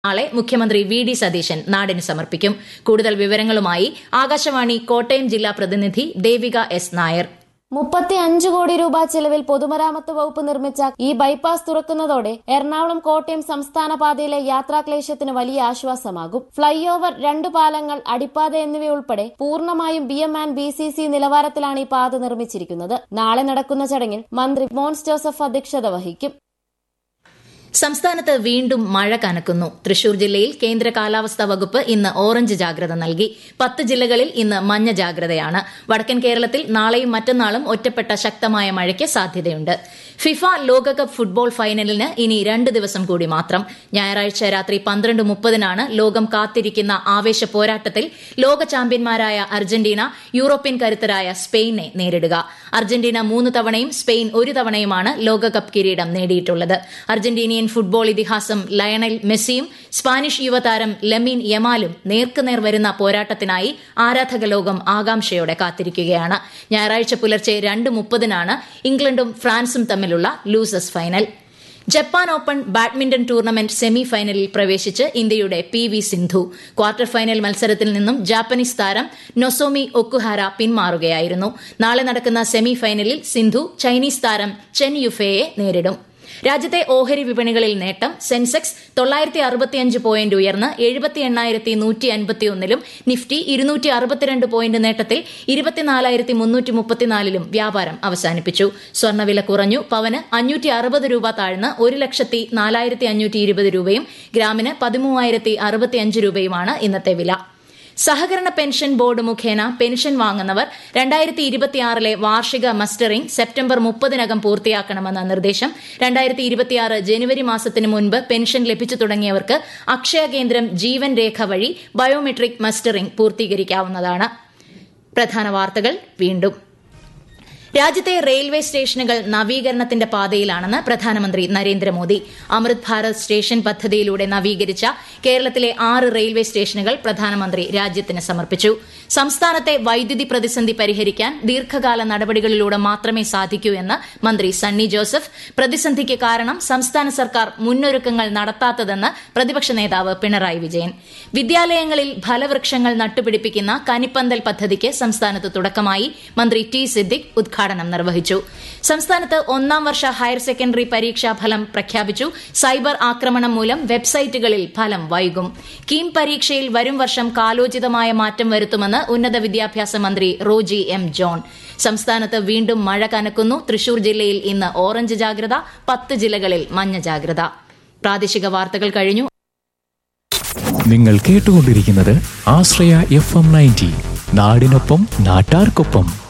നാളെ മുഖ്യമന്ത്രി V D Satheesan നാടിന് സമർപ്പിക്കും കൂടുതൽ വിവരങ്ങളുമായി ആകാശവാണി കോട്ടയം ജില്ലാ പ്രതിനിധി ദേവിക എസ് നായർ മുപ്പത്തി അഞ്ച് കോടി രൂപ ചെലവിൽ പൊതുമരാമത്ത് വകുപ്പ് നിർമ്മിച്ച ഈ ബൈപ്പാസ് തുറക്കുന്നതോടെ എറണാകുളം കോട്ടയം സംസ്ഥാന പാതയിലെ യാത്രാക്ലേശത്തിന് വലിയ ആശ്വാസമാകും ഫ്ളൈ ഓവർ രണ്ട് പാലങ്ങൾ അടിപ്പാത എന്നിവയുൾപ്പെടെ പൂർണ്ണമായും B M and B C C നിലവാരത്തിലാണ് ഈ പാത നിർമ്മിച്ചിരിക്കുന്നത് നാളെ നടക്കുന്ന ചടങ്ങിൽ മന്ത്രി മോൻസ് ജോസഫ് അധ്യക്ഷത വഹിക്കും സംസ്ഥാനത്ത് വീണ്ടും മഴ കനക്കുന്നു തൃശൂർ ജില്ലയിൽ കേന്ദ്ര കാലാവസ്ഥാ വകുപ്പ് ഇന്ന് ഓറഞ്ച് ജാഗ്രത നൽകി പത്ത് ജില്ലകളിൽ ഇന്ന് മഞ്ഞ ജാഗ്രതയാണ് വടക്കൻ കേരളത്തിൽ നാളെയും മറ്റന്നാളും ഒറ്റപ്പെട്ട ശക്തമായ മഴയ്ക്ക് സാധ്യതയുണ്ട് ഫിഫ ലോകകപ്പ് ഫുട്ബോൾ ഫൈനലിന് ഇനി രണ്ട് ദിവസം കൂടി മാത്രം ഞായറാഴ്ച രാത്രി പന്ത്രണ്ട് മുപ്പതിനാണ് ലോകം കാത്തിരിക്കുന്ന ആവേശ പോരാട്ടത്തിൽ ലോക ചാമ്പ്യന്മാരായ അർജന്റീന യൂറോപ്യൻ കരുത്തരായ സ്പെയിനെ നേരിടുക അർജന്റീന മൂന്ന് തവണയും സ്പെയിൻ ഒരു തവണയുമാണ് ലോകകപ്പ് കിരീടം നേടിയിട്ടുള്ളത് അർജന്റീനിയൻ ഫുട്ബോൾ ഇതിഹാസം ലയണൽ മെസ്സിയും സ്പാനിഷ് യുവതാരം ലമീൻ യമാലും നേർക്കുനേർ വരുന്ന പോരാട്ടത്തിനായി ആരാധക ലോകം ആകാംക്ഷയോടെ കാത്തിരിക്കുകയാണ് ഞായറാഴ്ച പുലർച്ചെ രണ്ട് മുപ്പതിനാണ് ഇംഗ്ലണ്ടും ഫ്രാൻസും തമ്മിലുള്ള losers final Japan open badminton tournament semi ഫൈനലിൽ പ്രവേശിച്ച് ഇന്ത്യയുടെ P V Sindhu quarter final മത്സരത്തിൽ നിന്നും ജാപ്പനീസ് താരം നൊസോമി ഒക്കുഹാര പിന്മാറുകയായിരുന്നു നാളെ നടക്കുന്ന സെമി ഫൈനലിൽ സിന്ധു ചൈനീസ് താരം ചെൻ യുഫെയെ നേരിടും രാജ്യത്തെ ഓഹരി വിപണികളിൽ നേട്ടം സെൻസെക്സ് തൊള്ളായിരത്തി അറുപത്തിയഞ്ച് പോയിന്റ് ഉയർന്ന് എഴുപത്തി എണ്ണായിരത്തി നൂറ്റി അൻപത്തിയൊന്നിലും നിഫ്റ്റി ഇരുന്നൂറ്റി അറുപത്തിരണ്ട് പോയിന്റ് നേട്ടത്തിൽ ഇരുപത്തിനാലായിരത്തി മുന്നൂറ്റി മുപ്പത്തിനാലിലും വ്യാപാരം അവസാനിപ്പിച്ചു സ്വർണ്ണവില കുറഞ്ഞു പവന് അഞ്ഞൂറ്റി അറുപത് രൂപ താഴ്ന്ന് ഒരു ലക്ഷത്തി നാലായിരത്തി അഞ്ഞൂറ്റി ഇരുപത് രൂപയും ഗ്രാമിന് പതിമൂവായിരത്തി അറുപത്തിയഞ്ച് രൂപയുമാണ് ഇന്നത്തെ വില സഹകരണ പെൻഷൻ ബോർഡ് മുഖേന പെൻഷൻ വാങ്ങുന്നവർ രണ്ടായിരത്തി ഇരുപത്തിയാറിലെ വാർഷിക മസ്റ്ററിംഗ് സെപ്റ്റംബർ മുപ്പതിനകം പൂർത്തിയാക്കണമെന്ന നിർദ്ദേശം രണ്ടായിരത്തി ഇരുപത്തിയാറ് ജനുവരി മാസത്തിന് മുൻപ് പെൻഷൻ ലഭിച്ചു തുടങ്ങിയവർക്ക് അക്ഷയ കേന്ദ്രം ജീവൻ രേഖ വഴി ബയോമെട്രിക് മസ്റ്ററിംഗ് പൂർത്തീകരിക്കാവുന്നതാണ് പ്രധാന വാർത്തകൾ വീണ്ടും രാജ്യത്തെ റെയിൽവേ സ്റ്റേഷനുകൾ നവീകരണത്തിന്റെ പാതയിലാണെന്ന് പ്രധാനമന്ത്രി നരേന്ദ്രമോദി അമൃത് ഭാരത് സ്റ്റേഷൻ പദ്ധതിയിലൂടെ നവീകരിച്ച കേരളത്തിലെ ആറ് റെയിൽവേ സ്റ്റേഷനുകൾ പ്രധാനമന്ത്രി രാജ്യത്തിന് സമർപ്പിച്ചു സംസ്ഥാനത്തെ വൈദ്യുതി പ്രതിസന്ധി പരിഹരിക്കാൻ ദീർഘകാല നടപടികളിലൂടെ മാത്രമേ സാധിക്കൂ എന്ന് മന്ത്രി സണ്ണി ജോസഫ് പ്രതിസന്ധിക്ക് കാരണം സംസ്ഥാന സർക്കാർ മുന്നൊരുക്കങ്ങൾ നടത്താത്തതെന്ന് പ്രതിപക്ഷ നേതാവ് പിണറായി വിജയൻ വിദ്യാലയങ്ങളിൽ ഫലവൃക്ഷങ്ങൾ നട്ടുപിടിപ്പിക്കുന്ന കനിപ്പന്തൽ പദ്ധതിക്ക് സംസ്ഥാനത്ത് തുടക്കമായി മന്ത്രി ടി സിദ്ദിഖ് ഉദ്ഘാടനം നിർവഹിച്ചു സംസ്ഥാനത്ത് ഒന്നാം വർഷ ഹയർ സെക്കൻഡറി പരീക്ഷാ ഫലം പ്രഖ്യാപിച്ചു സൈബർ ആക്രമണം മൂലം വെബ്സൈറ്റുകളിൽ ഫലം വൈകും കീം പരീക്ഷയിൽ വരും വർഷം കാലോചിതമായ മാറ്റം വരുത്തുമെന്ന് ഉന്നത വിദ്യാഭ്യാസ മന്ത്രി റോജി എം ജോൺ സംസ്ഥാനത്ത് വീണ്ടും മഴ കനക്കുന്നു തൃശൂർ ജില്ലയിൽ ഇന്ന് ഓറഞ്ച് ജാഗ്രത പത്ത് ജില്ലകളിൽ മഞ്ഞ ജാഗ്രത പ്രാദേശിക വാർത്തകൾ കഴിഞ്ഞു നിങ്ങൾ കേട്ടുകൊണ്ടിരിക്കുന്നത് ആശ്രയ എഫ് എം നയൻറ്റി നാടിനൊപ്പം നാട്ടാർക്കൊപ്പം